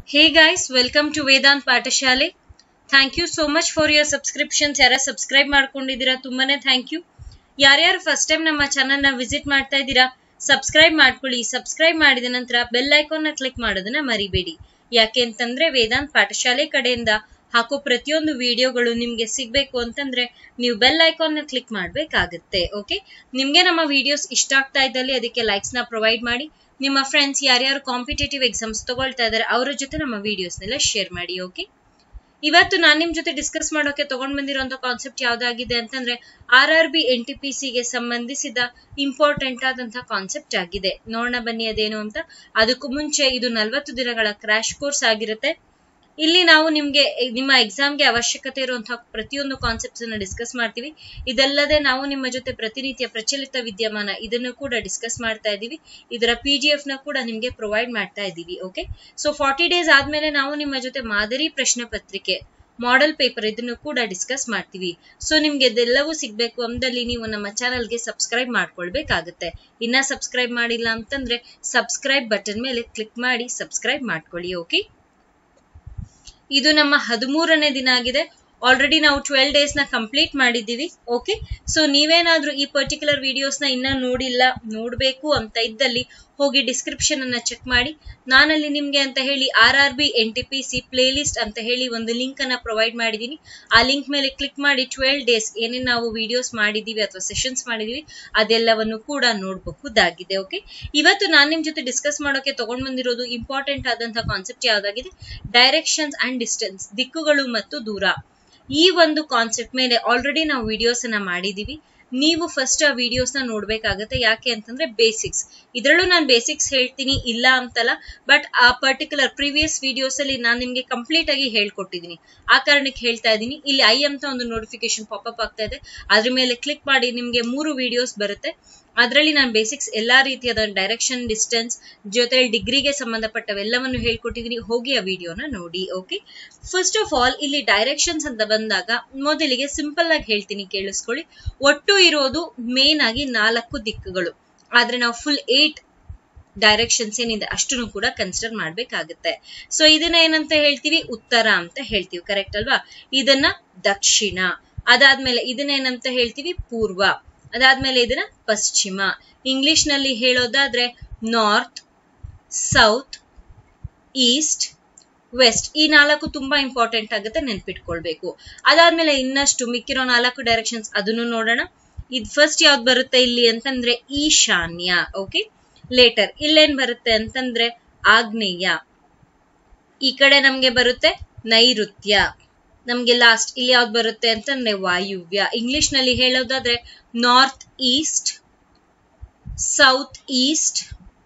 Hey guys, welcome to Vedant ಪಾಠಶಾಲೆ thank you so much for your subscriptions ಯಾರ subscribe ಮಾಡ್ಕೊಂಡಿದ್ದೀರಾ ತುಂಬಾನೇ thank you ಯಾರ್ಯಾರು ಫಸ್ಟ್ ಟೈಮ್ ನಮ್ಮ ಚಾನಲ್ ನ ವಿಸಿಟ್ ಮಾಡ್ತಾ ಇದ್ದೀರಾ ಸಬ್ಸ್ಕ್ರೈಬ್ ಮಾಡ್ಕೊಳ್ಳಿ ಸಬ್ಸ್ಕ್ರೈಬ್ ಮಾಡಿದ ನಂತರ ಬೆಲ್ ಐಕಾನ್ ನ ಕ್ಲಿಕ್ ಮಾಡೋದನ್ನ ಮರಿಬೇಡಿ ಯಾಕೆ ಅಂತಂದ್ರೆ ವೇದಾಂತ್ ಪಾಠಶಾಲೆ ಕಡೆಯಿಂದ ಹಾಕೋ ಪ್ರತಿಯೊಂದು ವಿಡಿಯೋಗಳು ನಿಮ್ಗೆ ಸಿಗ್ಬೇಕು ಅಂತಂದ್ರೆ ನೀವು ಬೆಲ್ ಐಕಾನ್ ನ ಕ್ಲಿಕ್ ಮಾಡ್ಬೇಕಾಗತ್ತೆ ಓಕೆ ನಿಮ್ಗೆ ನಮ್ಮ ವಿಡಿಯೋಸ್ ಇಷ್ಟ ಆಗ್ತಾ ಇದ್ದಲ್ಲಿ ಅದಕ್ಕೆ ಲೈಕ್ಸ್ ನ ಪ್ರೊವೈಡ್ ಮಾಡಿ ನಿಮ್ಮ ಫ್ರೆಂಡ್ಸ್ ಯಾರ್ಯಾರು ಕಾಂಪಿಟೇಟಿವ್ ಎಕ್ಸಾಮ್ಸ್ ತಗೊಳ್ತಾ ಇದಾರೆ ಅವರ ಜೊತೆ ನಮ್ಮ ವಿಡಿಯೋಸ್ನೆಲ್ಲ ಶೇರ್ ಮಾಡಿ ಓಕೆ ಇವತ್ತು ನಾನು ನಿಮ್ ಜೊತೆ ಡಿಸ್ಕಸ್ ಮಾಡೋಕೆ ತಗೊಂಡ್ ಬಂದಿರುವಂತ ಕಾನ್ಸೆಪ್ಟ್ ಯಾವ್ದಾಗಿದೆ ಅಂತಂದ್ರೆ R R B N T P ಸಿಗೆ ಸಂಬಂಧಿಸಿದ ಇಂಪಾರ್ಟೆಂಟ್ ಆದಂತಹ ಕಾನ್ಸೆಪ್ಟ್ ಆಗಿದೆ ನೋಡೋಣ ಬನ್ನಿ ಅದೇನು ಅಂತ ಅದಕ್ಕೂ ಮುಂಚೆ ಇದು ನಲ್ವತ್ತು ದಿನಗಳ ಕ್ರಾಶ್ ಕೋರ್ಸ್ ಆಗಿರುತ್ತೆ ಇಲ್ಲಿ ನಾವು ನಿಮ್ಗೆ ನಿಮ್ಮ ಎಕ್ಸಾಮ್ಗೆ ಅವಶ್ಯಕತೆ ಇರುವಂತಹ ಪ್ರತಿಯೊಂದು ಕಾನ್ಸೆಪ್ಟ್ಸ್ ಅನ್ನ ಡಿಸ್ಕಸ್ ಮಾಡ್ತೀವಿ ಇದಲ್ಲದೆ ನಾವು ನಿಮ್ಮ ಜೊತೆ ಪ್ರತಿನಿತ್ಯ ಪ್ರಚಲಿತ ವಿದ್ಯಮಾನ ಇದನ್ನು ಕೂಡ ಡಿಸ್ಕಸ್ ಮಾಡ್ತಾ ಇದೀವಿ ಇದರ ಪಿ ಡಿ ಎಫ್ ನ ಕೂಡ ನಿಮ್ಗೆ ಪ್ರೊವೈಡ್ ಮಾಡ್ತಾ ಇದೀವಿ ಓಕೆ ಸೊ ಫಾರ್ಟಿ ಡೇಸ್ ಆದ್ಮೇಲೆ ನಾವು ನಿಮ್ಮ ಜೊತೆ ಮಾದರಿ ಪ್ರಶ್ನೆ ಪತ್ರಿಕೆ ಮಾಡೆಲ್ ಪೇಪರ್ ಇದನ್ನು ಕೂಡ ಡಿಸ್ಕಸ್ ಮಾಡ್ತೀವಿ ಸೊ ನಿಮ್ಗೆ ಇದೆಲ್ಲವೂ ಸಿಗ್ಬೇಕು ಅಂದಲ್ಲಿ ನೀವು ನಮ್ಮ ಚಾನಲ್ಗೆ ಸಬ್ಸ್ಕ್ರೈಬ್ ಮಾಡ್ಕೊಳ್ಬೇಕಾಗತ್ತೆ ಇನ್ನ ಸಬ್ಸ್ಕ್ರೈಬ್ ಮಾಡಿಲ್ಲ ಅಂತಂದ್ರೆ ಸಬ್ಸ್ಕ್ರೈಬ್ ಬಟನ್ ಮೇಲೆ ಕ್ಲಿಕ್ ಮಾಡಿ ಸಬ್ಸ್ಕ್ರೈಬ್ ಮಾಡ್ಕೊಳ್ಳಿ ಓಕೆ ಇದು ನಮ್ಮ ಹದಿಮೂರನೇ ದಿನ ಆಗಿದೆ ಆಲ್ರೆಡಿ ನಾವು ಟ್ವೆಲ್ ಡೇಸ್ ನ ಕಂಪ್ಲೀಟ್ ಮಾಡಿದ್ದೀವಿ ಓಕೆ ಸೊ ನೀವೇನಾದ್ರೂ ಈ ಪರ್ಟಿಕ್ಯುಲರ್ ವಿಡಿಯೋಸ್ ನ ಇನ್ನ ನೋಡಿಲ್ಲ ನೋಡ್ಬೇಕು ಅಂತ ಇದ್ದಲ್ಲಿ ಹೋಗಿ ಡಿಸ್ಕ್ರಿಪ್ಷನ್ ಅನ್ನ ಚೆಕ್ ಮಾಡಿ ನಾನಲ್ಲಿ ನಿಮ್ಗೆ ಅಂತ ಹೇಳಿ R R B N T P C playlist ಅಂತ ಹೇಳಿ ಒಂದು ಲಿಂಕ್ ಅನ್ನ ಪ್ರೊವೈಡ್ ಮಾಡಿದೀನಿ ಆ ಲಿಂಕ್ ಮೇಲೆ ಕ್ಲಿಕ್ ಮಾಡಿ ಟ್ವೆಲ್ ಡೇಸ್ ಏನೇನ್ ನಾವು ವಿಡಿಯೋಸ್ ಮಾಡಿದೀವಿ ಅಥವಾ ಸೆಷನ್ಸ್ ಮಾಡಿದೀವಿ ಅದೆಲ್ಲವನ್ನು ಕೂಡ ನೋಡಬಹುದಾಗಿದೆ ಓಕೆ ಇವತ್ತು ನಾನು ನಿಮ್ ಜೊತೆ ಡಿಸ್ಕಸ್ ಮಾಡೋಕೆ ತಗೊಂಡ್ ಬಂದಿರೋದು ಇಂಪಾರ್ಟೆಂಟ್ ಆದಂತಹ ಕಾನ್ಸೆಪ್ಟ್ ಯಾವ್ದಾಗಿದೆ ಡೈರೆಕ್ಷನ್ಸ್ ಅಂಡ್ ಡಿಸ್ಟೆನ್ಸ್ ದಿಕ್ಕುಗಳು ಮತ್ತು ದೂರ ಈ ಒಂದು ಕಾನ್ಸೆಪ್ಟ್ ಮೇಲೆ ಆಲ್ರೆಡಿ ನಾವು ವಿಡಿಯೋಸ್ ಅನ್ನ ಮಾಡಿದೀವಿ ನೀವು ಫಸ್ಟ್ ಆ ವಿಡಿಯೋಸ್ ನ ನೋಡ್ಬೇಕಾಗತ್ತೆ ಯಾಕೆ ಅಂತಂದ್ರೆ ಬೇಸಿಕ್ಸ್ ಇದ್ರಲ್ಲೂ ನಾನು ಬೇಸಿಕ್ಸ್ ಹೇಳ್ತೀನಿ ಇಲ್ಲ ಅಂತಲ್ಲ ಬಟ್ ಆ ಪರ್ಟಿಕ್ಯುಲರ್ ಪ್ರೀವಿಯಸ್ ವಿಡಿಯೋಸ್ ಅಲ್ಲಿ ನಾನು ನಿಮ್ಗೆ ಕಂಪ್ಲೀಟ್ ಆಗಿ ಹೇಳ್ಕೊಟ್ಟಿದ್ದೀನಿ ಆ ಕಾರಣಕ್ಕೆ ಹೇಳ್ತಾ ಇದ್ದೀನಿ ಇಲ್ಲಿ ಐ ಅಂತ ಒಂದು ನೋಟಿಫಿಕೇಶನ್ ಪಾಪಪ್ ಆಗ್ತಾ ಇದೆ ಅದ್ರ ಮೇಲೆ ಕ್ಲಿಕ್ ಮಾಡಿ ನಿಮ್ಗೆ ಮೂರು ವಿಡಿಯೋಸ್ ಬರುತ್ತೆ ಅದರಲ್ಲಿ ನಾನು ಬೇಸಿಕ್ಸ್ ಎಲ್ಲಾ ರೀತಿಯಾದ ಡೈರೆಕ್ಷನ್ ಡಿಸ್ಟೆನ್ಸ್ ಜೊತೆ ಡಿಗ್ರಿಗೆ ಸಂಬಂಧಪಟ್ಟವೆಲ್ಲವನ್ನು ಹೇಳ್ಕೊಟ್ಟಿದ್ದೀನಿ ಹೋಗಿ ಆ ವಿಡಿಯೋನ ನೋಡಿ ಓಕೆ ಫಸ್ಟ್ ಆಫ್ ಆಲ್ ಇಲ್ಲಿ ಡೈರೆಕ್ಷನ್ಸ್ ಅಂತ ಬಂದಾಗ ಮೊದಲಿಗೆ ಸಿಂಪಲ್ ಆಗಿ ಹೇಳ್ತೀನಿ ಕೇಳಿಸ್ಕೊಳ್ಳಿ ಒಟ್ಟು ಇರೋದು ಮೇನ್ ಆಗಿ ನಾಲ್ಕು ದಿಕ್ಕುಗಳು ಆದ್ರೆ ನಾವು ಫುಲ್ ಏಟ್ ಡೈರೆಕ್ಷನ್ಸ್ ಏನಿದೆ ಅಷ್ಟನ್ನು ಕೂಡ ಕನ್ಸಿಡರ್ ಮಾಡ್ಬೇಕಾಗುತ್ತೆ ಸೊ ಇದನ್ನ ಏನಂತ ಹೇಳ್ತೀವಿ ಉತ್ತರ ಅಂತ ಹೇಳ್ತೀವಿ ಕರೆಕ್ಟ್ ಅಲ್ವಾ ಇದನ್ನ ದಕ್ಷಿಣ ಅದಾದ್ಮೇಲೆ ಇದನ್ನ ಏನಂತ ಹೇಳ್ತೀವಿ ಪೂರ್ವ ಅದಾದ್ಮೇಲೆ ಇದನ್ನ ಪಶ್ಚಿಮ ಇಂಗ್ಲಿಷ್ ನಲ್ಲಿ ಹೇಳೋದಾದ್ರೆ ನಾರ್ತ್ ಸೌತ್ ಈಸ್ಟ್ ವೆಸ್ಟ್ ಈ ನಾಲ್ಕು ತುಂಬಾ ಇಂಪಾರ್ಟೆಂಟ್ ಆಗುತ್ತೆ ನೆನ್ಪಿಟ್ಕೊಳ್ಬೇಕು ಅದಾದ್ಮೇಲೆ ಇನ್ನಷ್ಟು ಮಿಕ್ಕಿರೋ ನಾಲ್ಕು ಡೈರೆಕ್ಷನ್ಸ್ ಅದನ್ನು ನೋಡೋಣ ಇದ್ ಫಸ್ಟ್ ಯಾವ್ದು ಬರುತ್ತೆ ಇಲ್ಲಿ ಅಂತಂದ್ರೆ ಈಶಾನ್ಯ ಓಕೆ ಲೇಟರ್ ಇಲ್ಲೇನ್ ಬರುತ್ತೆ ಅಂತಂದ್ರೆ ಆಗ್ನೇಯ ಈ ಕಡೆ ನಮ್ಗೆ ಬರುತ್ತೆ ನೈಋತ್ಯ ನಮ್ಗೆ ಲಾಸ್ಟ್ ಇಲ್ಲಿ ಯಾವ್ದು ಬರುತ್ತೆ ಅಂತಂದ್ರೆ ವಾಯುವ್ಯ ಇಂಗ್ಲಿಷ್ ನಲ್ಲಿ ಹೇಳೋದಾದ್ರೆ north east south east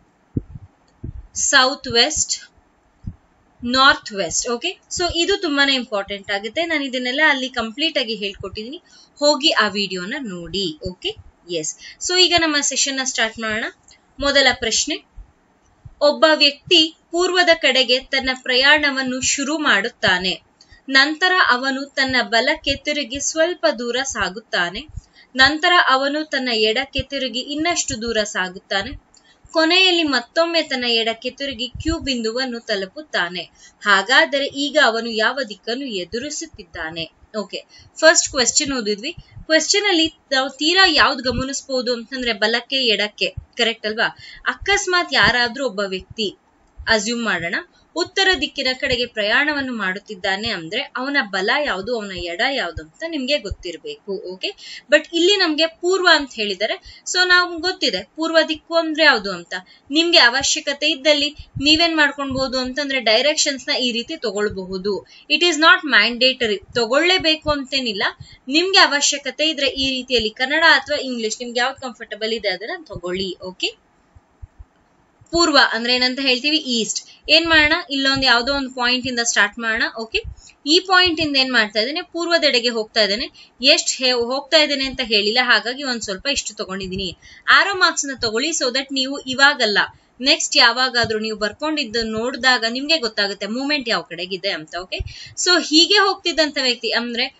south west north west okay so ಇದು ತುಂಬಾನೇ ಇಂಪಾರ್ಟೆಂಟ್ ಆಗುತ್ತೆ ನಾನು ಇದನ್ನೆಲ್ಲ ಅಲ್ಲಿ ಕಂಪ್ಲೀಟ್ ಆಗಿ ಹೇಳ್ಕೊಟ್ಟಿದ್ದೀನಿ ಹೋಗಿ ಆ ವಿಡಿಯೋನ ನೋಡಿ ಓಕೆ ಎಸ್ ಸೊ ಈಗ ನಮ್ಮ ಸೆಷನ್ ನ ಸ್ಟಾರ್ಟ್ ಮಾಡೋಣ ಮೊದಲ ಪ್ರಶ್ನೆ ಒಬ್ಬ ವ್ಯಕ್ತಿ ಪೂರ್ವದ ಕಡೆಗೆ ತನ್ನ ಪ್ರಯಾಣವನ್ನು ಶುರು ಮಾಡುತ್ತಾನೆ ನಂತರ ಅವನು ತನ್ನ ಬಲಕ್ಕೆ ತಿರುಗಿ ಸ್ವಲ್ಪ ದೂರ ಸಾಗುತ್ತಾನೆ ನಂತರ ಅವನು ತನ್ನ ಎಡಕ್ಕೆ ತಿರುಗಿ ಇನ್ನಷ್ಟು ದೂರ ಸಾಗುತ್ತಾನೆ ಕೊನೆಯಲ್ಲಿ ಮತ್ತೊಮ್ಮೆ ತನ್ನ ಎಡಕ್ಕೆ ತಿರುಗಿ ಕ್ಯೂ ಬಿಂದುವನ್ನು ತಲುಪುತ್ತಾನೆ ಹಾಗಾದರೆ ಈಗ ಅವನು ಯಾವ ದಿಕ್ಕನ್ನು ಎದುರಿಸುತ್ತಿದ್ದಾನೆ ಓಕೆ ಫಸ್ಟ್ ಕ್ವೆಶ್ಚನ್ ಓದಿದ್ವಿ ಕ್ವೆಶ್ಚನ್ ಅಲ್ಲಿ ನಾವು ತೀರಾ ಯಾವ್ದು ಗಮನಿಸಬಹುದು ಅಂತಂದ್ರೆ ಬಲಕ್ಕೆ ಎಡಕ್ಕೆ ಕರೆಕ್ಟ್ ಅಲ್ವಾ ಅಕಸ್ಮಾತ್ ಯಾರಾದ್ರೂ ಒಬ್ಬ ವ್ಯಕ್ತಿ ಅಸ್ಯೂಮ್ ಮಾಡೋಣ ಉತ್ತರ ದಿಕ್ಕಿನ ಕಡೆಗೆ ಪ್ರಯಾಣವನ್ನು ಮಾಡುತ್ತಿದ್ದಾನೆ ಅಂದ್ರೆ ಅವನ ಬಲ ಯಾವುದು ಅವನ ಎಡ ಯಾವುದು ಅಂತ ನಿಮ್ಗೆ ಗೊತ್ತಿರಬೇಕು ಓಕೆ ಬಟ್ ಇಲ್ಲಿ ನಮ್ಗೆ ಪೂರ್ವ ಅಂತ ಹೇಳಿದರೆ ಸೊ ನಾವು ಗೊತ್ತಿದೆ ಪೂರ್ವ ದಿಕ್ಕು ಅಂದ್ರೆ ಯಾವುದು ಅಂತ ನಿಮ್ಗೆ ಅವಶ್ಯಕತೆ ಇದ್ದಲ್ಲಿ ನೀವೇನ್ ಮಾಡ್ಕೊಳ್ಬಹುದು ಅಂತಂದ್ರೆ ಡೈರೆಕ್ಷನ್ಸ್ ನ ಈ ರೀತಿ ತಗೊಳ್ಬಹುದು ಇಟ್ ಈಸ್ ನಾಟ್ ಮ್ಯಾಂಡೇಟರಿ ತಗೊಳ್ಳೇಬೇಕು ಅಂತೇನಿಲ್ಲ ನಿಮ್ಗೆ ಅವಶ್ಯಕತೆ ಇದ್ರೆ ಈ ರೀತಿಯಲ್ಲಿ ಕನ್ನಡ ಅಥವಾ ಇಂಗ್ಲಿಷ್ ನಿಮ್ಗೆ ಯಾವ್ದು ಕಂಫರ್ಟಬಲ್ ಇದೆ ಅದನ್ನ ತಗೊಳ್ಳಿ ಓಕೆ ಪೂರ್ವ ಅಂದ್ರೆ ಏನಂತ ಹೇಳ್ತೀವಿ ಈಸ್ಟ್ ಏನ್ ಮಾಡೋಣ ಇಲ್ಲೊಂದು ಯಾವ್ದೋ ಒಂದು ಪಾಯಿಂಟ್ ಇಂದ ಸ್ಟಾರ್ಟ್ ಮಾಡೋಣ ಓಕೆ ಈ ಪಾಯಿಂಟ್ ಇಂದ ಏನ್ ಮಾಡ್ತಾ ಇದ್ದೇನೆ ಪೂರ್ವದೆಡೆಗೆ ಹೋಗ್ತಾ ಇದ್ದೇನೆ ಎಷ್ಟ್ ಹೋಗ್ತಾ ಇದ್ದೇನೆ ಅಂತ ಹೇಳಿಲ್ಲ ಹಾಗಾಗಿ ಒಂದ್ ಸ್ವಲ್ಪ ಇಷ್ಟು ತಗೊಂಡಿದೀನಿ ಆರೋ ಮಾರ್ಕ್ಸ್ ನ ತಗೊಳ್ಳಿ ಸೊ ದಟ್ ನೀವು ಇವಾಗಲ್ಲ ನೆಕ್ಸ್ಟ್ ಯಾವಾಗಾದ್ರೂ ನೀವು ಬರ್ಕೊಂಡಿದ್ದು ನೋಡಿದಾಗ ನಿಮ್ಗೆ ಗೊತ್ತಾಗುತ್ತೆ ಮೂಮೆಂಟ್ ಯಾವ ಕಡೆಗಿದೆ ಅಂತ ಓಕೆ ಸೊ ಹೀಗೆ ಹೋಗ್ತಿದ್ದಂತ ವ್ಯಕ್ತಿ ಅಂದ್ರೆ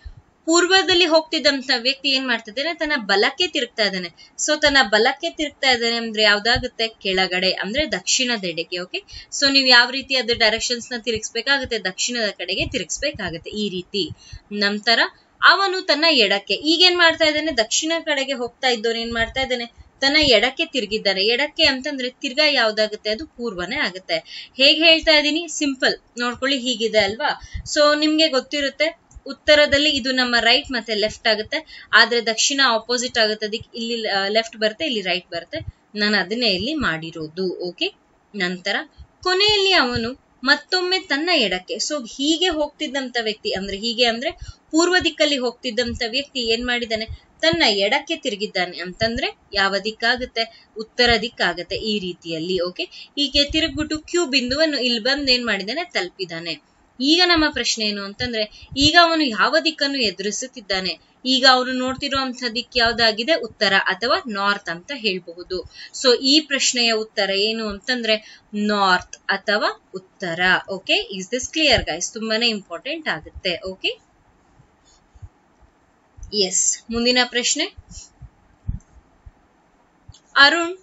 ಪೂರ್ವದಲ್ಲಿ ಹೋಗ್ತಿದ್ದಂತ ವ್ಯಕ್ತಿ ಏನ್ ಮಾಡ್ತಾ ಇದ್ದಾನೆ ತನ್ನ ಬಲಕ್ಕೆ ತಿರುಗ್ತಾ ಇದ್ದಾನೆ ಸೊ ತನ್ನ ಬಲಕ್ಕೆ ತಿರುಗ್ತಾ ಇದ್ದಾನೆ ಅಂದ್ರೆ ಯಾವ್ದಾಗುತ್ತೆ ಕೆಳಗಡೆ ಅಂದ್ರೆ ದಕ್ಷಿಣದೆಡೆಗೆ ಓಕೆ ಸೊ ನೀವು ಯಾವ ರೀತಿ ಅದ್ರ ಡೈರೆಕ್ಷನ್ಸ್ ನ ತಿರುಗಿಸ್ಬೇಕಾಗುತ್ತೆ ದಕ್ಷಿಣದ ಕಡೆಗೆ ತಿರುಗಿಸ್ಬೇಕಾಗುತ್ತೆ ಈ ರೀತಿ ನಂತರ ಅವನು ತನ್ನ ಎಡಕ್ಕೆ ಈಗೇನ್ ಮಾಡ್ತಾ ಇದ್ದಾನೆ ದಕ್ಷಿಣ ಕಡೆಗೆ ಹೋಗ್ತಾ ಇದ್ದವನು ಏನ್ ಮಾಡ್ತಾ ಇದ್ದಾನೆ ತನ್ನ ಎಡಕ್ಕೆ ತಿರುಗಿದ್ದಾನೆ ಎಡಕ್ಕೆ ಅಂತಂದ್ರೆ ತಿರ್ಗಾ ಯಾವ್ದಾಗುತ್ತೆ ಅದು ಪೂರ್ವನೇ ಆಗುತ್ತೆ ಹೇಗ್ ಹೇಳ್ತಾ ಇದ್ದೀನಿ ಸಿಂಪಲ್ ನೋಡ್ಕೊಳ್ಳಿ ಹೀಗಿದೆ ಅಲ್ವಾ ಸೊ ನಿಮ್ಗೆ ಗೊತ್ತಿರುತ್ತೆ ಉತ್ತರದಲ್ಲಿ ಇದು ನಮ್ಮ ರೈಟ್ ಮತ್ತೆ ಲೆಫ್ಟ್ ಆಗುತ್ತೆ ಆದ್ರೆ ದಕ್ಷಿಣ ಆಪೋಸಿಟ್ ಆಗುತ್ತೆ ಅದಕ್ಕೆ ಇಲ್ಲಿ ಲೆಫ್ಟ್ ಬರುತ್ತೆ ಇಲ್ಲಿ ರೈಟ್ ಬರುತ್ತೆ ನಾನು ಅದನ್ನೇ ಇಲ್ಲಿ ಮಾಡಿರೋದು ಓಕೆ ನಂತರ ಕೊನೆಯಲ್ಲಿ ಅವನು ಮತ್ತೊಮ್ಮೆ ತನ್ನ ಎಡಕ್ಕೆ ಸೊ ಹೀಗೆ ಹೋಗ್ತಿದ್ದಂತ ವ್ಯಕ್ತಿ ಅಂದ್ರೆ ಹೀಗೆ ಅಂದ್ರೆ ಪೂರ್ವ ದಿಕ್ಕಲ್ಲಿ ಹೋಗ್ತಿದ್ದಂತ ವ್ಯಕ್ತಿ ಏನ್ ಮಾಡಿದಾನೆ ತನ್ನ ಎಡಕ್ಕೆ ತಿರುಗಿದ್ದಾನೆ ಅಂತಂದ್ರೆ ಯಾವ ದಿಕ್ಕಾಗುತ್ತೆ ಉತ್ತರ ದಿಕ್ಕಾಗತ್ತೆ ಈ ರೀತಿಯಲ್ಲಿ ಓಕೆ ಹೀಗೆ ತಿರುಗ್ಬಿಟ್ಟು ಕ್ಯೂ ಬಿಂದುವನ್ನು ಇಲ್ಲಿ ಬಂದು ಏನ್ ಮಾಡಿದಾನೆ ತಲುಪಿದಾನೆ ಈಗ ನಮ್ಮ ಪ್ರಶ್ನೆ ಏನು ಅಂತಂದ್ರೆ ಈಗ ಅವನು ಯಾವ ದಿಕ್ಕನ್ನು ಎದುರಿಸುತ್ತಿದ್ದಾನೆ ಈಗ ಅವನು ನೋಡ್ತಿರುವಂತಹ ದಿಕ್ ಯಾವ್ದಾಗಿದೆ ಉತ್ತರ ಅಥವಾ ನಾರ್ತ್ ಅಂತ ಹೇಳ್ಬಹುದು ಸೊ ಈ ಪ್ರಶ್ನೆಯ ಉತ್ತರ ಏನು ಅಂತಂದ್ರೆ ನಾರ್ತ್ ಅಥವಾ ಉತ್ತರ okay is this clear guys ತುಂಬಾನೇ ಇಂಪಾರ್ಟೆಂಟ್ ಆಗುತ್ತೆ ಓಕೆ ಎಸ್ ಮುಂದಿನ ಪ್ರಶ್ನೆ ಅರುಣ್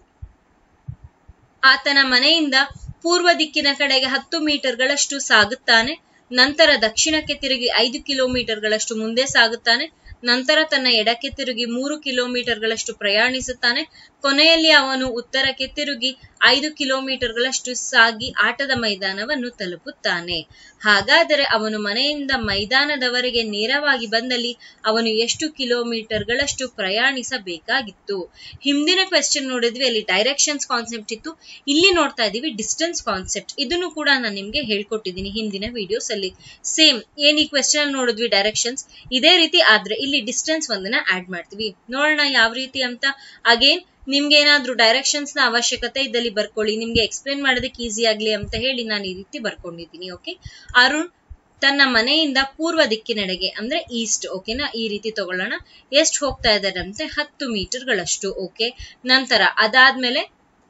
ಆತನ ಮನೆಯಿಂದ ಪೂರ್ವ ದಿಕ್ಕಿನ ಕಡೆಗೆ ಹತ್ತು ಮೀಟರ್ಗಳಷ್ಟು ಸಾಗುತ್ತಾನೆ ನಂತರ ದಕ್ಷಿಣಕ್ಕೆ ತಿರುಗಿ ಐದು ಕಿಲೋಮೀಟರ್ಗಳಷ್ಟು ಮುಂದೆ ಸಾಗುತ್ತಾನೆ ನಂತರ ತನ್ನ ಎಡಕ್ಕೆ ತಿರುಗಿ ಮೂರು ಕಿಲೋಮೀಟರ್ಗಳಷ್ಟು ಪ್ರಯಾಣಿಸುತ್ತಾನೆ ಕೊನೆಯಲ್ಲಿ ಅವನು ಉತ್ತರಕ್ಕೆ ತಿರುಗಿ ಐದು ಕಿಲೋಮೀಟರ್ಗಳಷ್ಟು ಸಾಗಿ ಆಟದ ಮೈದಾನವನ್ನು ತಲುಪುತ್ತಾನೆ ಹಾಗಾದರೆ ಅವನು ಮನೆಯಿಂದ ಮೈದಾನದವರೆಗೆ ನೇರವಾಗಿ ಬಂದಲ್ಲಿ ಅವನು ಎಷ್ಟು ಕಿಲೋಮೀಟರ್ಗಳಷ್ಟು ಪ್ರಯಾಣಿಸಬೇಕಾಗಿತ್ತು ಹಿಂದಿನ ಕ್ವೆಶ್ಚನ್ ನೋಡಿದ್ವಿ ಅಲ್ಲಿ ಡೈರೆಕ್ಷನ್ಸ್ ಕಾನ್ಸೆಪ್ಟ್ ಇತ್ತು ಇಲ್ಲಿ ನೋಡ್ತಾ ಇದೀವಿ ಡಿಸ್ಟೆನ್ಸ್ ಕಾನ್ಸೆಪ್ಟ್ ಇದನ್ನು ಕೂಡ ನಾನು ನಿಮ್ಗೆ ಹೇಳ್ಕೊಟ್ಟಿದ್ದೀನಿ ಹಿಂದಿನ ವಿಡಿಯೋಸ್ ಅಲ್ಲಿ ಸೇಮ್ ಏನ್ ಈ ಕ್ವೆಶ್ಚನ್ ನೋಡಿದ್ವಿ ಡೈರೆಕ್ಷನ್ಸ್ ಇದೇ ರೀತಿ ಆದ್ರೆ ಇಲ್ಲಿ ಡಿಸ್ಟೆನ್ಸ್ ಒಂದನ್ನ ಆಡ್ ಮಾಡ್ತೀವಿ ನೋಡೋಣ ಯಾವ ರೀತಿ ಅಂತ ಅಗೇನ್ ನಿಮ್ಗೆ ಏನಾದ್ರೂ ಡೈರೆಕ್ಷನ್ಸ್ ನ ಅವಶ್ಯಕತೆ ಇದ್ದಲ್ಲಿ ಬರ್ಕೊಳ್ಳಿ ನಿಮ್ಗೆ ಎಕ್ಸ್ಪ್ಲೇನ್ ಮಾಡೋದಕ್ಕೆ ಈಸಿ ಆಗ್ಲಿ ಅಂತ ಹೇಳಿ ನಾನು ಈ ರೀತಿ ಬರ್ಕೊಂಡಿದ್ದೀನಿ ಓಕೆ ಅರುಣ್ ತನ್ನ ಮನೆಯಿಂದ ಪೂರ್ವ ದಿಕ್ಕಿನೆಡೆಗೆ ಅಂದ್ರೆ ಈಸ್ಟ್ ಓಕೆನಾ ಈ ರೀತಿ ತಗೊಳ್ಳೋಣ ಎಷ್ಟು ಹೋಗ್ತಾ ಇದ್ದಾರಂತೆ ಹತ್ತು ಮೀಟರ್ಗಳಷ್ಟು ಓಕೆ ನಂತರ ಅದಾದ್ಮೇಲೆ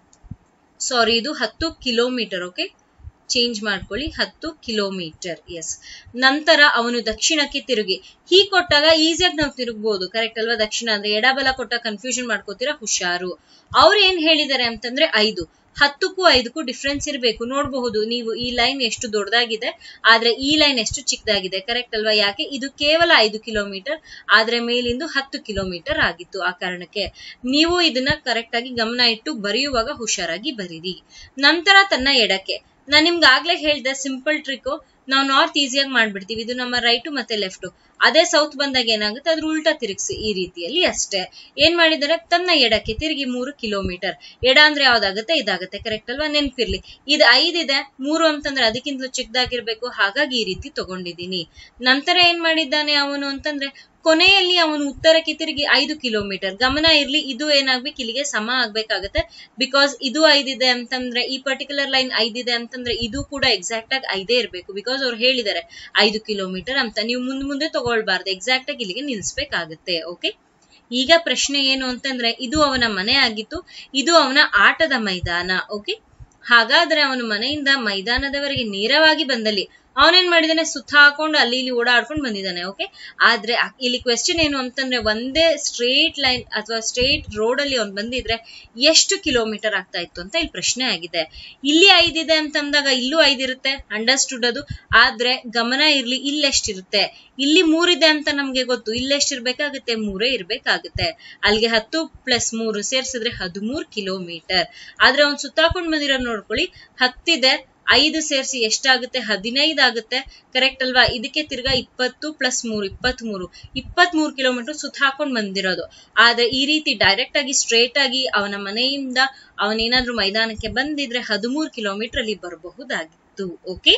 ಸಾರಿ ಇದು ಹತ್ತು ಕಿಲೋಮೀಟರ್ ಓಕೆ ಚೇಂಜ್ ಮಾಡ್ಕೊಳ್ಳಿ ಹತ್ತು ಕಿಲೋಮೀಟರ್ ಎಸ್ ನಂತರ ಅವನು ದಕ್ಷಿಣಕ್ಕೆ ತಿರುಗಿ ಹೀಗೆ ಕೊಟ್ಟಾಗ ಈಸಿಯಾಗಿ ನಾವು ತಿರುಗ್ಬೋದು ಕರೆಕ್ಟ್ ಅಲ್ವಾ ದಕ್ಷಿಣ ಅಂದ್ರೆ ಎಡಬಲ ಕೊಟ್ಟಾಗ ಕನ್ಫ್ಯೂಷನ್ ಮಾಡ್ಕೋತೀರಾ ಹುಷಾರು ಅವ್ರು ಏನ್ ಹೇಳಿದ್ದಾರೆ ಅಂತಂದ್ರೆ ಐದು ಹತ್ತಕ್ಕೂ ಐದಕ್ಕೂ ಡಿಫ್ರೆನ್ಸ್ ಇರಬೇಕು ನೋಡಬಹುದು ನೀವು ಈ ಲೈನ್ ಎಷ್ಟು ದೊಡ್ಡದಾಗಿದೆ ಆದ್ರೆ ಈ ಲೈನ್ ಎಷ್ಟು ಚಿಕ್ಕದಾಗಿದೆ ಕರೆಕ್ಟ್ ಅಲ್ವಾ ಯಾಕೆ ಇದು ಕೇವಲ ಐದು ಕಿಲೋಮೀಟರ್ ಆದ್ರೆ ಮೇಲಿಂದು ಹತ್ತು ಕಿಲೋಮೀಟರ್ ಆಗಿತ್ತು ಆ ಕಾರಣಕ್ಕೆ ನೀವು ಇದನ್ನ ಕರೆಕ್ಟ್ ಆಗಿ ಗಮನ ಇಟ್ಟು ಬರೆಯುವಾಗ ಹುಷಾರಾಗಿ ಬರೀರಿ ನಂತರ ತನ್ನ ಎಡಕ್ಕೆ ನಾನ್ ನಿಮ್ಗೆ ಆಗ್ಲೇ ಹೇಳ್ದೆ ಸಿಂಪಲ್ ಟ್ರಿಕ್ ನಾವು ನಾರ್ತ್ ಈಸಿಯಾಗಿ ಮಾಡ್ಬಿಡ್ತೀವಿ ಇದು ನಮ್ಮ ರೈಟ್ ಮತ್ತೆ ಲೆಫ್ಟ್ ಅದೇ ಸೌತ್ ಬಂದಾಗ ಏನಾಗುತ್ತೆ ಅದ್ರ ಉಲ್ಟಾ ತಿರುಗಿಸಿ ಈ ರೀತಿಯಲ್ಲಿ ಅಷ್ಟೇ ಏನ್ ಮಾಡಿದ್ದಾರೆ ತನ್ನ ಎಡಕ್ಕೆ ತಿರುಗಿ ಮೂರು ಕಿಲೋಮೀಟರ್ ಎಡ ಅಂದ್ರೆ ಯಾವ್ದಾಗುತ್ತೆ ಇದಾಗುತ್ತೆ ಕರೆಕ್ಟ್ ಅಲ್ವಾ ನೆನ್ಪಿರ್ಲಿ ಇದು ಐದಿದೆ ಮೂರು ಅಂತಂದ್ರೆ ಅದಕ್ಕಿಂತಲೂ ಚಿಕ್ಕದಾಗಿರ್ಬೇಕು ಹಾಗಾಗಿ ಈ ರೀತಿ ತಗೊಂಡಿದ್ದೀನಿ ನಂತರ ಏನ್ ಮಾಡಿದ್ದಾನೆ ಅವನು ಅಂತಂದ್ರೆ ಕೊನೆಯಲ್ಲಿ ಅವನು ಉತ್ತರಕ್ಕೆ ತಿರುಗಿ ಐದು ಕಿಲೋಮೀಟರ್ ಗಮನ ಇರ್ಲಿ ಇದು ಏನಾಗ್ಬೇಕು ಇಲ್ಲಿಗೆ ಸಮ ಆಗ್ಬೇಕಾಗತ್ತೆ ಬಿಕಾಸ್ ಇದು ಐದಿದೆ ಅಂತಂದ್ರೆ ಈ ಪರ್ಟಿಕ್ಯುಲರ್ ಲೈನ್ ಐದಿದೆ ಅಂತಂದ್ರೆ ಇದು ಕೂಡ ಎಕ್ಸಾಕ್ಟ್ ಆಗಿ ಐದೇ ಇರಬೇಕು ಬಿಕಾಸ್ ಅವ್ರು ಹೇಳಿದ್ದಾರೆ ಐದು ಕಿಲೋಮೀಟರ್ ಅಂತ ನೀವು ಮುಂದೆ ಮುಂದೆ ತಗೊಳ್ಬಾರ್ದು ಎಕ್ಸಾಕ್ಟ್ ಆಗಿ ಇಲ್ಲಿಗೆ ನಿಲ್ಸ್ಬೇಕಾಗತ್ತೆ ಓಕೆ ಈಗ ಪ್ರಶ್ನೆ ಏನು ಅಂತಂದ್ರೆ ಇದು ಅವನ ಮನೆ ಆಗಿತ್ತು ಇದು ಅವನ ಆಟದ ಮೈದಾನ ಓಕೆ ಹಾಗಾದ್ರೆ ಅವನು ಮನೆಯಿಂದ ಮೈದಾನದವರೆಗೆ ನೇರವಾಗಿ ಬಂದಲ್ಲಿ ಅವನೇನ್ ಮಾಡಿದಾನೆ ಸುತ್ತ ಹಾಕೊಂಡು ಅಲ್ಲಿ ಇಲ್ಲಿ ಓಡಾಡ್ಕೊಂಡು ಬಂದಿದ್ದಾನೆ ಓಕೆ ಆದ್ರೆ ಇಲ್ಲಿ ಕ್ವೆಶ್ಚನ್ ಏನು ಅಂತಂದ್ರೆ ಒಂದೇ ಸ್ಟ್ರೇಟ್ ಲೈನ್ ಅಥವಾ ಸ್ಟ್ರೇಟ್ ರೋಡ್ ಅಲ್ಲಿ ಅವ್ನು ಬಂದಿದ್ರೆ ಎಷ್ಟು ಕಿಲೋಮೀಟರ್ ಆಗ್ತಾ ಇತ್ತು ಅಂತ ಇಲ್ಲಿ ಪ್ರಶ್ನೆ ಆಗಿದೆ ಇಲ್ಲಿ ಐದಿದೆ ಅಂತಂದಾಗ ಇಲ್ಲೂ ಐದಿರುತ್ತೆ ಅಂಡರ್ಸ್ಟುಡ್ ಅದು ಆದ್ರೆ ಗಮನ ಇರ್ಲಿ ಇಲ್ಲೆಷ್ಟಿರುತ್ತೆ ಇಲ್ಲಿ ಮೂರಿದೆ ಅಂತ ನಮ್ಗೆ ಗೊತ್ತು ಇಲ್ಲೆಷ್ಟಿರ್ಬೇಕಾಗುತ್ತೆ ಮೂರೇ ಇರ್ಬೇಕಾಗುತ್ತೆ ಅಲ್ಲಿಗೆ ಹತ್ತು ಪ್ಲಸ್ ಮೂರು ಸೇರ್ಸಿದ್ರೆ ಹದಿಮೂರು ಕಿಲೋಮೀಟರ್ ಆದ್ರೆ ಅವ್ನು ಸುತ್ತಾಕೊಂಡ್ ಬಂದಿರೋ ನೋಡ್ಕೊಳ್ಳಿ ಹತ್ತಿದೆ ಐದು ಸೇರಿಸಿ ಎಷ್ಟಾಗುತ್ತೆ ಹದಿನೈದು ಆಗುತ್ತೆ ಕರೆಕ್ಟ್ ಅಲ್ವಾ ಇದಕ್ಕೆ ತಿರ್ಗಾ ಇಪ್ಪತ್ತು ಪ್ಲಸ್ ಮೂರು ಇಪ್ಪತ್ತ್ ಮೂರು ಇಪ್ಪತ್ತ್ ಮೂರು ಕಿಲೋಮೀಟರ್ ಸುತ್ತ ಹಾಕೊಂಡ್ ಬಂದಿರೋದು ಆದ್ರೆ ಈ ರೀತಿ ಡೈರೆಕ್ಟ್ ಆಗಿ ಸ್ಟ್ರೇಟ್ ಆಗಿ ಅವನ ಮನೆಯಿಂದ ಅವನೇನಾದ್ರೂ ಮೈದಾನಕ್ಕೆ ಬಂದಿದ್ರೆ ಹದಿಮೂರು ಕಿಲೋಮೀಟರ್ ಅಲ್ಲಿ ಬರಬಹುದಾಗಿತ್ತು ಓಕೆ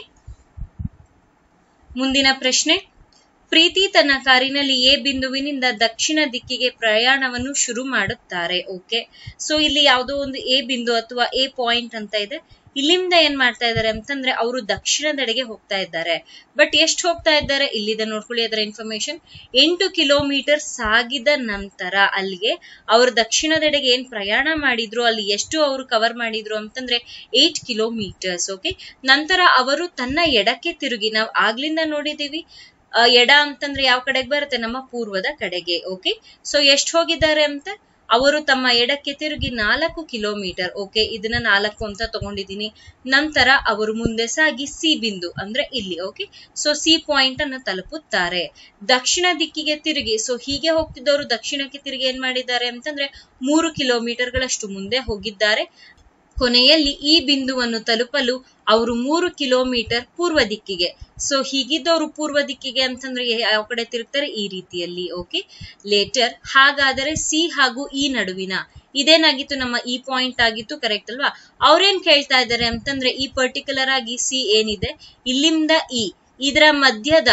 ಮುಂದಿನ ಪ್ರಶ್ನೆ ಪ್ರೀತಿ ತನ್ನ ಕಾರಿನಲ್ಲಿ ಎ ಬಿಂದುವಿನಿಂದ ದಕ್ಷಿಣ ದಿಕ್ಕಿಗೆ ಪ್ರಯಾಣವನ್ನು ಶುರು ಮಾಡುತ್ತಾರೆ ಓಕೆ ಸೊ ಇಲ್ಲಿ ಯಾವುದೋ ಒಂದು ಎ ಬಿಂದು ಅಥವಾ ಎ ಪಾಯಿಂಟ್ ಅಂತ ಇದೆ ಇಲ್ಲಿಂದ ಏನ್ ಮಾಡ್ತಾ ಇದ್ದಾರೆ ಅಂತಂದ್ರೆ ಅವರು ದಕ್ಷಿಣದೆಡೆಗೆ ಹೋಗ್ತಾ ಇದ್ದಾರೆ ಬಟ್ ಎಷ್ಟು ಹೋಗ್ತಾ ಇದ್ದಾರೆ ಇಲ್ಲಿದೆ ನೋಡ್ಕೊಳ್ಳಿ ಅದರ ಇನ್ಫಾರ್ಮೇಶನ್ ಎಂಟು ಕಿಲೋಮೀಟರ್ ಸಾಗಿದ ನಂತರ ಅಲ್ಲಿಗೆ ಅವರು ದಕ್ಷಿಣದೆಡೆಗೆ ಏನ್ ಪ್ರಯಾಣ ಮಾಡಿದ್ರು ಅಲ್ಲಿ ಎಷ್ಟು ಅವರು ಕವರ್ ಮಾಡಿದ್ರು ಅಂತಂದ್ರೆ ಏಟ್ ಕಿಲೋಮೀಟರ್ಸ್ ಓಕೆ ನಂತರ ಅವರು ತನ್ನ ಎಡಕ್ಕೆ ತಿರುಗಿ ನಾವು ಆಗ್ಲಿಂದ ನೋಡಿದೀವಿ ಆ, ಎಡ ಅಂತಂದ್ರೆ ಯಾವ ಕಡೆಗೆ ಬರುತ್ತೆ ನಮ್ಮ ಪೂರ್ವದ ಕಡೆಗೆ ಓಕೆ ಸೊ ಎಷ್ಟು ಹೋಗಿದ್ದಾರೆ ಅಂತ ಅವರು ತಮ್ಮ ಎಡಕ್ಕೆ ತಿರುಗಿ ನಾಲ್ಕು ಕಿಲೋಮೀಟರ್ ಓಕೆ ಇದನ್ನ ನಾಲ್ಕು ಅಂತ ತಗೊಂಡಿದ್ದೀನಿ ನಂತರ ಅವರು ಮುಂದೆ ಸಾಗಿ ಸಿ ಬಿಂದು ಅಂದ್ರೆ ಇಲ್ಲಿ ಓಕೆ ಸೊ ಸಿ ಪಾಯಿಂಟ್ ಅನ್ನು ತಲುಪುತ್ತಾರೆ ದಕ್ಷಿಣ ದಿಕ್ಕಿಗೆ ತಿರುಗಿ ಸೊ ಹೀಗೆ ಹೋಗ್ತಿದ್ದವರು ದಕ್ಷಿಣಕ್ಕೆ ತಿರುಗಿ ಏನ್ ಮಾಡಿದ್ದಾರೆ ಅಂತಂದ್ರೆ ಮೂರು ಕಿಲೋಮೀಟರ್ ಗಳಷ್ಟು ಮುಂದೆ ಹೋಗಿದ್ದಾರೆ ಕೊನೆಯಲ್ಲಿ ಈ ಬಿಂದುವನ್ನು ತಲುಪಲು ಅವರು ಮೂರು ಕಿಲೋಮೀಟರ್ ಪೂರ್ವ ದಿಕ್ಕಿಗೆ ಸೊ ಹೀಗಿದ್ದವರು ಪೂರ್ವ ದಿಕ್ಕಿಗೆ ಅಂತಂದ್ರೆ ಯಾವ ಕಡೆ ತಿರುಗ್ತಾರೆ ಈ ರೀತಿಯಲ್ಲಿ ಓಕೆ ಲೇಟರ್ ಹಾಗಾದರೆ ಸಿ ಹಾಗೂ ಈ ನಡುವಿನ ಇದೇನಾಗಿತ್ತು ನಮ್ಮ ಈ ಪಾಯಿಂಟ್ ಆಗಿತ್ತು ಕರೆಕ್ಟ್ ಅಲ್ವಾ ಅವ್ರೇನ್ ಕೇಳ್ತಾ ಇದ್ದಾರೆ ಅಂತಂದ್ರೆ ಈ ಪರ್ಟಿಕ್ಯುಲರ್ ಆಗಿ ಸಿ ಏನಿದೆ ಇಲ್ಲಿಂದ ಈ ಇದರ ಮಧ್ಯದ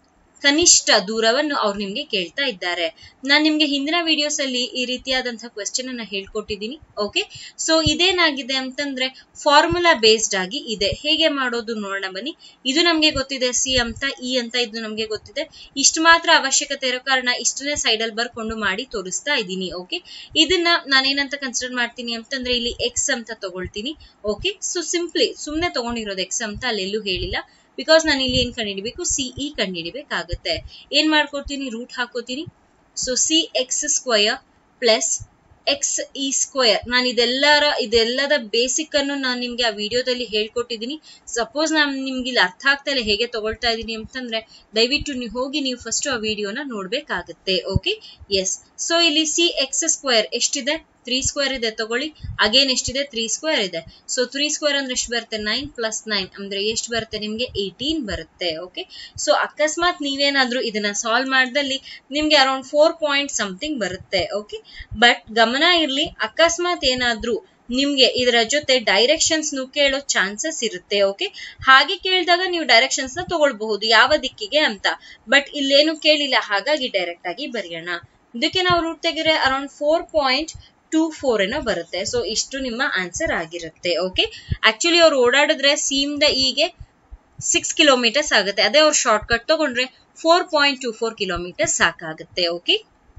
ಕನಿಷ್ಠ ದೂರವನ್ನು ಅವ್ರು ನಿಮ್ಗೆ ಕೇಳ್ತಾ ಇದ್ದಾರೆ ನಾನ್ ನಿಮ್ಗೆ ಹಿಂದಿನ ವಿಡಿಯೋಸ್ ಅಲ್ಲಿ ಈ ರೀತಿಯಾದಂತಹ ಕ್ವೆಶ್ಚನ್ ಅನ್ನ ಹೇಳ್ಕೊಟ್ಟಿದ್ದೀನಿ ಓಕೆ ಸೊ ಇದೇನಾಗಿದೆ ಅಂತಂದ್ರೆ ಫಾರ್ಮುಲಾ ಬೇಸ್ಡ್ ಆಗಿ ಇದೆ ಹೇಗೆ ಮಾಡೋದು ನೋಡೋಣ ಬನ್ನಿ ಇದು ನಮ್ಗೆ ಗೊತ್ತಿದೆ ಸಿ ಅಂತ ಇ ಅಂತ ಇದು ನಮ್ಗೆ ಗೊತ್ತಿದೆ ಇಷ್ಟು ಮಾತ್ರ ಅವಶ್ಯಕತೆ ಇರೋ ಕಾರಣ ಇಷ್ಟನ್ನೇ ಸೈಡ್ ಅಲ್ಲಿ ಬರ್ಕೊಂಡು ಮಾಡಿ ತೋರಿಸ್ತಾ ಇದ್ದೀನಿ ಓಕೆ ಇದನ್ನ ನಾನೇನಂತ ಕನ್ಸಿಡರ್ ಮಾಡ್ತೀನಿ ಅಂತಂದ್ರೆ ಇಲ್ಲಿ ಎಕ್ಸ್ ಅಂತ ತಗೊಳ್ತೀನಿ ಓಕೆ ಸೊ ಸಿಂಪ್ಲಿ ಸುಮ್ನೆ ತಗೊಂಡಿರೋದು ಎಕ್ಸ್ ಅಂತ ಅಲ್ಲೆಲ್ಲೂ ಹೇಳಿಲ್ಲ ಬಿಕಾಸ್ ನಾನು ಇಲ್ಲಿ ಏನ್ ಕಂಡುಹಿಡಿಬೇಕು ಸಿ ಇ ಕಂಡುಹಿಡಿಬೇಕಾಗುತ್ತೆ ಏನ್ ಮಾಡ್ಕೊಡ್ತೀನಿ ರೂಟ್ ಹಾಕೋತೀನಿ so C X square plus X E square ನಾನು ಇದೆಲ್ಲರ ಇದೆಲ್ಲದ ಬೇಸಿಕ್ ಅನ್ನು ನಾನು ನಿಮ್ಗೆ ಆ ವಿಡಿಯೋದಲ್ಲಿ ಹೇಳ್ಕೊಟ್ಟಿದ್ದೀನಿ ಸಪೋಸ್ ನಾನು ನಿಮ್ಗೆ ಇಲ್ಲಿ ಅರ್ಥ ಆಗ್ತಾ ಇಲ್ಲ ಹೇಗೆ ತಗೊಳ್ತಾ ಇದ್ದೀನಿ ಅಂತಂದ್ರೆ ದಯವಿಟ್ಟು ನೀವು ಹೋಗಿ ನೀವು ಫಸ್ಟ್ ಆ ವಿಡಿಯೋನ ನೋಡ್ಬೇಕಾಗುತ್ತೆ ಓಕೆ ಎಸ್ ಸೊ ಇಲ್ಲಿ ಸಿ ಎಕ್ಸ್ ಸ್ಕ್ವೇರ್ ಎಷ್ಟಿದೆ ತ್ರೀ ಸ್ಕ್ವೇರ್ ಇದೆ ತಗೊಳ್ಳಿ ಅಗೇನ್ ಎಷ್ಟಿದೆ ತ್ರೀ ಸ್ಕ್ವೇರ್ ಇದೆ ಸೊ ತ್ರೀ ಸ್ಕ್ವೇರ್ ಅಂದ್ರೆ ಎಷ್ಟು ಬರುತ್ತೆ ನೈನ್ ಪ್ಲಸ್ ನೈನ್ ಅಂದ್ರೆ ಎಷ್ಟು ಬರುತ್ತೆ ನಿಮ್ಗೆ ಏಯ್ಟೀನ್ ಬರುತ್ತೆ ಓಕೆ ಸೊ ಅಕಸ್ಮಾತ್ ನೀವೇನಾದ್ರೂ ಇದನ್ನ ಸಾಲ್ವ್ ಮಾಡ್ದಲ್ಲಿ ನಿಮ್ಗೆ ಅರೌಂಡ್ ಫೋರ್ ಪಾಯಿಂಟ್ ಸಮಥಿಂಗ್ ಬರುತ್ತೆ ಓಕೆ ಬಟ್ ಗಮನ ಇರ್ಲಿ ಅಕಸ್ಮಾತ್ ಏನಾದ್ರೂ ನಿಮ್ಗೆ ಇದರ ಜೊತೆ ಡೈರೆಕ್ಷನ್ಸ್ ನು ಕೇಳೋ ಚಾನ್ಸಸ್ ಇರುತ್ತೆ ಓಕೆ ಹಾಗೆ ಕೇಳಿದಾಗ ನೀವು ಡೈರೆಕ್ಷನ್ಸ್ ನ ತಗೊಳ್ಬಹುದು ಯಾವ ದಿಕ್ಕಿಗೆ ಅಂತ ಬಟ್ ಇಲ್ಲೇನು ಕೇಳಿಲ್ಲ ಹಾಗಾಗಿ ಡೈರೆಕ್ಟ್ ಆಗಿ ಬರೆಯೋಣ ಇದಕ್ಕೆ ನಾವು ರೂಟ್ ತೆಗೆದ್ರೆ around four point two four ಏನೋ ಬರುತ್ತೆ ಸೊ ಇಷ್ಟು ನಿಮ್ಮ ಆನ್ಸರ್ ಆಗಿರುತ್ತೆ ಓಕೆ ಆಕ್ಚುಲಿ ಅವ್ರು ಓಡಾಡಿದ್ರೆ ಸಿಯಿಂದ ಈಗೆ ಸಿಕ್ಸ್ ಕಿಲೋಮೀಟರ್ಸ್ ಆಗುತ್ತೆ ಅದೇ ಅವ್ರು ಶಾರ್ಟ್ ಕಟ್ ತಗೊಂಡ್ರೆ four point two four kilometre ಸಾಕಾಗುತ್ತೆ ಓಕೆ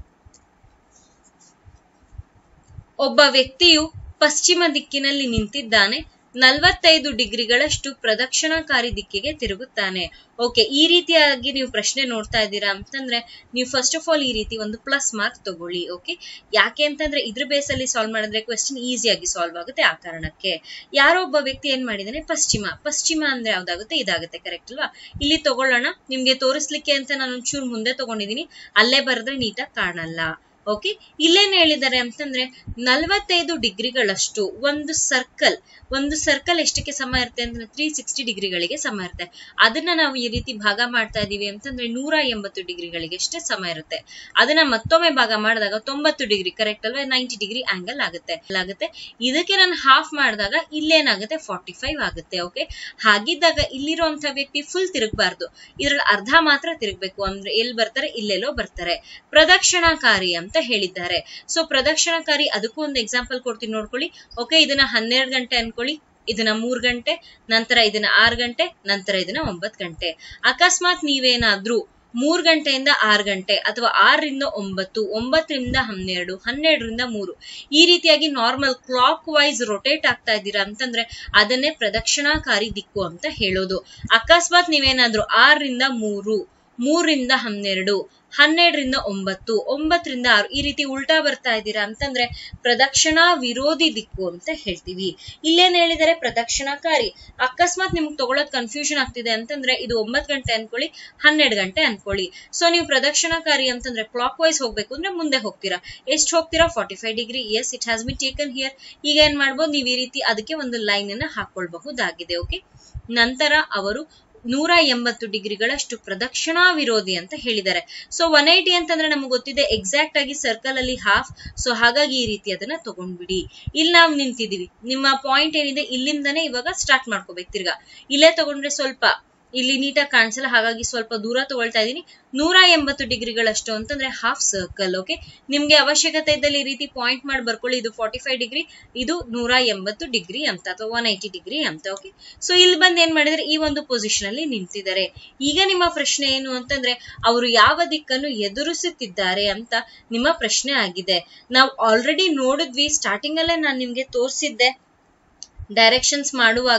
ಒಬ್ಬ ವ್ಯಕ್ತಿಯು ಪಶ್ಚಿಮ ದಿಕ್ಕಿನಲ್ಲಿ ನಿಂತಿದ್ದಾನೆ ನಲವತ್ತೈದು ಡಿಗ್ರಿಗಳಷ್ಟು ಪ್ರದಕ್ಷಿಣಾಕಾರಿ ದಿಕ್ಕಿಗೆ ತಿರುಗುತ್ತಾನೆ ಓಕೆ ಈ ರೀತಿಯಾಗಿ ನೀವು ಪ್ರಶ್ನೆ ನೋಡ್ತಾ ಇದ್ದೀರಾ ಅಂತಂದ್ರೆ ನೀವು ಫಸ್ಟ್ ಆಫ್ ಆಲ್ ಈ ರೀತಿ ಒಂದು ಪ್ಲಸ್ ಮಾರ್ಕ್ ತಗೊಳ್ಳಿ ಓಕೆ ಯಾಕೆ ಅಂತಂದ್ರೆ ಇದ್ರ ಬೇಸಲ್ಲಿ ಸಾಲ್ವ್ ಮಾಡಿದ್ರೆ ಕ್ವೆಶ್ಚನ್ ಈಸಿಯಾಗಿ ಸಾಲ್ವ್ ಆಗುತ್ತೆ ಆ ಕಾರಣಕ್ಕೆ ಯಾರೋ ಒಬ್ಬ ವ್ಯಕ್ತಿ ಏನ್ ಮಾಡಿದಾನೆ ಪಶ್ಚಿಮ ಪಶ್ಚಿಮ ಅಂದ್ರೆ ಯಾವ್ದಾಗುತ್ತೆ ಇದಾಗುತ್ತೆ ಕರೆಕ್ಟ್ ಅಲ್ವಾ ಇಲ್ಲಿ ತಗೊಳ್ಳೋಣ ನಿಮ್ಗೆ ತೋರಿಸ್ಲಿಕ್ಕೆ ಅಂತ ನಾನು ಒಂಚೂರು ಮುಂದೆ ತಗೊಂಡಿದೀನಿ ಅಲ್ಲೇ ಬರೆದ್ರೆ ನೀಟಾಗಿ ಕಾಣಲ್ಲ ಓಕೆ ಇಲ್ಲೇನ್ ಹೇಳಿದ್ದಾರೆ ಅಂತಂದ್ರೆ ನಲವತ್ತೈದು ಡಿಗ್ರಿಗಳಷ್ಟು ಒಂದು ಸರ್ಕಲ್ ಒಂದು ಸರ್ಕಲ್ ಎಷ್ಟಕ್ಕೆ ಸಮ ಇರುತ್ತೆ ಅಂತಂದ್ರೆ ತ್ರೀ ಸಿಕ್ಸ್ಟಿ ಡಿಗ್ರಿಗಳಿಗೆ ಸಮ ಇರುತ್ತೆ ಅದನ್ನ ನಾವು ಈ ರೀತಿ ಭಾಗ ಮಾಡ್ತಾ ಇದೀವಿ ಅಂತಂದ್ರೆ ನೂರ ಎಂಬತ್ತು ಡಿಗ್ರಿಗಳಿಗೆ ಅಷ್ಟೇ ಸಮ ಇರುತ್ತೆ ಅದನ್ನ ಮತ್ತೊಮ್ಮೆ ಭಾಗ ಮಾಡಿದಾಗ ತೊಂಬತ್ತು ಡಿಗ್ರಿ ಕರೆಕ್ಟ್ ಅಲ್ವಾ ನೈಂಟಿ ಡಿಗ್ರಿ ಆಂಗಲ್ ಆಗುತ್ತೆ ಆಗುತ್ತೆ ಇದಕ್ಕೆ ನಾನು ಹಾಫ್ ಮಾಡಿದಾಗ ಇಲ್ಲೇನಾಗುತ್ತೆ ಫಾರ್ಟಿ ಫೈವ್ ಆಗುತ್ತೆ ಓಕೆ ಹಾಗಿದ್ದಾಗ ಇಲ್ಲಿರುವಂತಹ ವ್ಯಕ್ತಿ ಫುಲ್ ತಿರುಗಬಾರ್ದು ಇದ್ರಲ್ಲಿ ಅರ್ಧ ಮಾತ್ರ ತಿರುಗಬೇಕು ಅಂದ್ರೆ ಎಲ್ಲಿ ಬರ್ತಾರೆ ಇಲ್ಲೆಲ್ಲೋ ಬರ್ತಾರೆ ಪ್ರದಕ್ಷಿಣಾಕಾರಿ ಅಂತ ಹೇಳಿದ್ದಾರೆ ಸೊ ಪ್ರದಕ್ಷಿಣಾಕಾರಿ ಅದಕ್ಕೂ ಒಂದು ಎಕ್ಸಾಂಪಲ್ ಕೊಡ್ತೀನಿ ನೋಡ್ಕೊಳ್ಳಿ ಓಕೆ ಇದನ್ನ ಹನ್ನೆರಡು ಗಂಟೆ ಅನ್ಕೊಳ್ಳಿ ಇದನ್ನ ಮೂರ್ ಗಂಟೆ ನಂತರ ಇದನ್ನ ಆರು ಗಂಟೆ ನಂತರ ಇದನ್ನ ಒಂಬತ್ ಗಂಟೆ ಅಕಸ್ಮಾತ್ ನೀವೇನಾದ್ರೂ ಮೂರ್ ಗಂಟೆಯಿಂದ ಆರು ಗಂಟೆ ಅಥವಾ ಆರರಿಂದ ಒಂಬತ್ತು ಒಂಬತ್ತರಿಂದ ಹನ್ನೆರಡು ಹನ್ನೆರಡರಿಂದ ಮೂರು ಈ ರೀತಿಯಾಗಿ ನಾರ್ಮಲ್ ಕ್ಲಾಕ್ ವೈಸ್ ರೊಟೇಟ್ ಆಗ್ತಾ ಇದ್ದೀರಾ ಅಂತಂದ್ರೆ ಅದನ್ನೇ ಪ್ರದಕ್ಷಿಣಾಕಾರಿ ದಿಕ್ಕು ಅಂತ ಹೇಳೋದು ಅಕಸ್ಮಾತ್ ನೀವೇನಾದ್ರೂ ಆರರಿಂದ ಮೂರು ಮೂರಿಂದ ಹನ್ನೆರಡು ಹನ್ನೆರಡರಿಂದ ಒಂಬತ್ತು ಒಂಬತ್ತರಿಂದ ಆರು ಈ ರೀತಿ ಉಲ್ಟಾ ಬರ್ತಾ ಇದ್ದೀರಾ ಅಂತಂದ್ರೆ ಪ್ರದಕ್ಷಿಣಾ ವಿರೋಧಿ ದಿಕ್ಕು ಅಂತ ಹೇಳ್ತೀವಿ ಇಲ್ಲೇನ್ ಹೇಳಿದರೆ ಪ್ರದಕ್ಷಿಣಾಕಾರಿ ಅಕಸ್ಮಾತ್ ನಿಮ್ಗೆ ತಗೊಳಕ್ ಕನ್ಫ್ಯೂಷನ್ ಆಗ್ತಿದೆ ಅಂತಂದ್ರೆ ಇದು ಒಂಬತ್ತು ಗಂಟೆ ಅನ್ಕೊಳ್ಳಿ ಹನ್ನೆರಡು ಗಂಟೆ ಅನ್ಕೊಳ್ಳಿ ಸೊ ನೀವು ಪ್ರದಕ್ಷಿಣಾಕಾರಿ ಅಂತಂದ್ರೆ ಕ್ಲಾಕ್ ವೈಸ್ ಹೋಗ್ಬೇಕು ಅಂದ್ರೆ ಮುಂದೆ ಹೋಗ್ತೀರಾ ಎಷ್ಟು ಹೋಗ್ತೀರಾ forty five degree as it has been taken here ಈಗ ಏನ್ ಮಾಡ್ಬೋದು ನೀವು ಈ ರೀತಿ ಅದಕ್ಕೆ ಒಂದು ಲೈನ್ ಅನ್ನ ಹಾಕೊಳ್ಬಹುದಾಗಿದೆ ಓಕೆ ನಂತರ ಅವರು ನೂರ ಎಂಬತ್ತು ಡಿಗ್ರಿಗಳಷ್ಟು ಪ್ರದಕ್ಷಿಣಾ ವಿರೋಧಿ ಅಂತ ಹೇಳಿದ್ದಾರೆ ಸೊ ಒನ್ ಏಯ್ಟಿ ಅಂತಂದ್ರೆ ನಮ್ಗೆ ಗೊತ್ತಿದೆ ಎಕ್ಸಾಕ್ಟ್ ಆಗಿ ಸರ್ಕಲ್ ಅಲ್ಲಿ ಹಾಫ್ ಸೊ ಹಾಗಾಗಿ ಈ ರೀತಿ ಅದನ್ನ ತಗೊಂಡ್ಬಿಡಿ ಇಲ್ಲಿ ನಾವು ನಿಂತಿದೀವಿ ನಿಮ್ಮ ಪಾಯಿಂಟ್ ಏನಿದೆ ಇಲ್ಲಿಂದನೇ ಇವಾಗ ಸ್ಟಾರ್ಟ್ ಮಾಡ್ಕೋಬೇಕು ತಿರ್ಗಾ ಇಲ್ಲೇ ತಗೊಂಡ್ರೆ ಸ್ವಲ್ಪ ಇಲ್ಲಿ ನೀಟಾಗಿ ಕಾಣಿಸಲ್ಲ ಹಾಗಾಗಿ ಸ್ವಲ್ಪ ದೂರ ತಗೊಳ್ತಾ ಇದ್ದೀನಿ ನೂರ ಎಂಬತ್ತು ಡಿಗ್ರಿಗಳಷ್ಟು ಅಂತಂದ್ರೆ ಹಾಫ್ ಸರ್ಕಲ್ ಓಕೆ ನಿಮ್ಗೆ ಅವಶ್ಯಕತೆ ಇದ್ದಲ್ಲಿ ಈ ರೀತಿ ಪಾಯಿಂಟ್ ಮಾಡಿ ಬರ್ಕೊಳ್ಳಿ ಇದು ಫಾರ್ಟಿ ಫೈವ್ ಡಿಗ್ರಿ ಇದು ನೂರ ಎಂಬತ್ತು ಡಿಗ್ರಿ ಅಂತ ಅಥವಾ ಒನ್ ಏಯ್ಟಿ ಡಿಗ್ರಿ ಅಂತ ಓಕೆ ಸೊ ಇಲ್ಲಿ ಬಂದು ಏನ್ ಮಾಡಿದ್ರೆ ಈ ಒಂದು ಪೊಸಿಷನ್ ಅಲ್ಲಿ ನಿಂತಿದ್ದಾರೆ ಈಗ ನಿಮ್ಮ ಪ್ರಶ್ನೆ ಏನು ಅಂತಂದ್ರೆ ಅವರು ಯಾವ ದಿಕ್ಕನ್ನು ಎದುರಿಸುತ್ತಿದ್ದಾರೆ ಅಂತ ನಿಮ್ಮ ಪ್ರಶ್ನೆ ಆಗಿದೆ ನಾವು ಆಲ್ರೆಡಿ ನೋಡಿದ್ವಿ ಸ್ಟಾರ್ಟಿಂಗ್ ಅಲ್ಲೇ ನಾನು ನಿಮ್ಗೆ ತೋರಿಸಿದ್ದೆ ಡೈರೆಕ್ಷನ್ಸ್ ಮಾಡುವಾಗ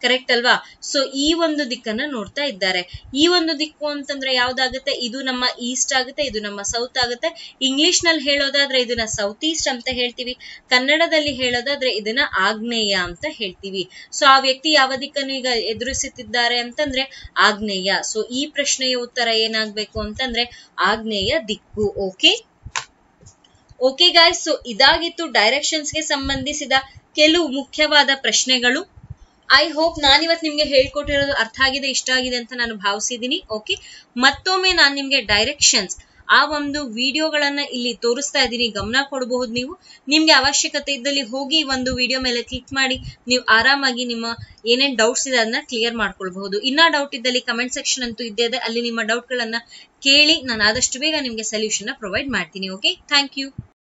ಕರೆಕ್ಟ್ ಅಲ್ವಾ ಸೊ ಈ ಒಂದು ದಿಕ್ಕನ್ನ ನೋಡ್ತಾ ಇದ್ದಾರೆ ಈ ಒಂದು ದಿಕ್ಕು ಅಂತಂದ್ರೆ ಯಾವ್ದಾಗುತ್ತೆ ಇದು ನಮ್ಮ ಈಸ್ಟ್ ಆಗುತ್ತೆ ಇದು ನಮ್ಮ ಸೌತ್ ಆಗುತ್ತೆ ಇಂಗ್ಲಿಷ್ ನಲ್ಲಿ ಹೇಳೋದಾದ್ರೆ ಇದನ್ನ ಸೌತ್ ಈಸ್ಟ್ ಅಂತ ಹೇಳ್ತೀವಿ ಕನ್ನಡದಲ್ಲಿ ಹೇಳೋದಾದ್ರೆ ಇದನ್ನ ಆಗ್ನೇಯ ಅಂತ ಹೇಳ್ತೀವಿ ಸೊ ಆ ವ್ಯಕ್ತಿ ಯಾವ ದಿಕ್ಕನ್ನು ಈಗ ಎದುರಿಸುತ್ತಿದ್ದಾರೆ ಅಂತಂದ್ರೆ ಆಗ್ನೇಯ ಸೊ ಈ ಪ್ರಶ್ನೆಯ ಉತ್ತರ ಏನಾಗ್ಬೇಕು ಅಂತಂದ್ರೆ ಆಗ್ನೇಯ ದಿಕ್ಕು ಓಕೆ ಓಕೆ ಗಾಯ್ಸ್ ಸೊ ಇದಾಗಿತ್ತು ಡೈರೆಕ್ಷನ್ಸ್ ಗೆ ಸಂಬಂಧಿಸಿದ ಕೆಲವು ಮುಖ್ಯವಾದ ಪ್ರಶ್ನೆಗಳು ಐ ಹೋಪ್ ನಾನಿವತ್ತು ನಿಮ್ಗೆ ಹೇಳ್ಕೊಟ್ಟಿರೋದು ಅರ್ಥ ಆಗಿದೆ ಇಷ್ಟ ಆಗಿದೆ ಅಂತ ನಾನು ಭಾವಿಸಿದ್ದೀನಿ ಓಕೆ ಮತ್ತೊಮ್ಮೆ ನಾನು ನಿಮ್ಗೆ ಡೈರೆಕ್ಷನ್ಸ್ ಆ ಒಂದು ವಿಡಿಯೋಗಳನ್ನ ಇಲ್ಲಿ ತೋರಿಸ್ತಾ ಇದ್ದೀನಿ ಗಮನ ಕೊಡಬಹುದು ನೀವು ನಿಮ್ಗೆ ಅವಶ್ಯಕತೆ ಇದ್ದಲ್ಲಿ ಹೋಗಿ ಒಂದು ವಿಡಿಯೋ ಮೇಲೆ ಕ್ಲಿಕ್ ಮಾಡಿ ನೀವು ಆರಾಮಾಗಿ ನಿಮ್ಮ ಏನೇನ್ ಡೌಟ್ಸ್ ಇದೆ ಅದನ್ನ ಕ್ಲಿಯರ್ ಮಾಡ್ಕೊಳ್ಬಹುದು ಇನ್ನ ಡೌಟ್ ಇದ್ದಲ್ಲಿ ಕಮೆಂಟ್ ಸೆಕ್ಷನ್ ಅಂತೂ ಇದ್ದೇ ಇದೆ ಅಲ್ಲಿ ನಿಮ್ಮ ಡೌಟ್ ಗಳನ್ನ ಕೇಳಿ ನಾನು ಆದಷ್ಟು ಬೇಗ ನಿಮ್ಗೆ ಸೊಲ್ಯೂಷನ್ ಪ್ರೊವೈಡ್ ಮಾಡ್ತೀನಿ ಓಕೆ ಥ್ಯಾಂಕ್ ಯು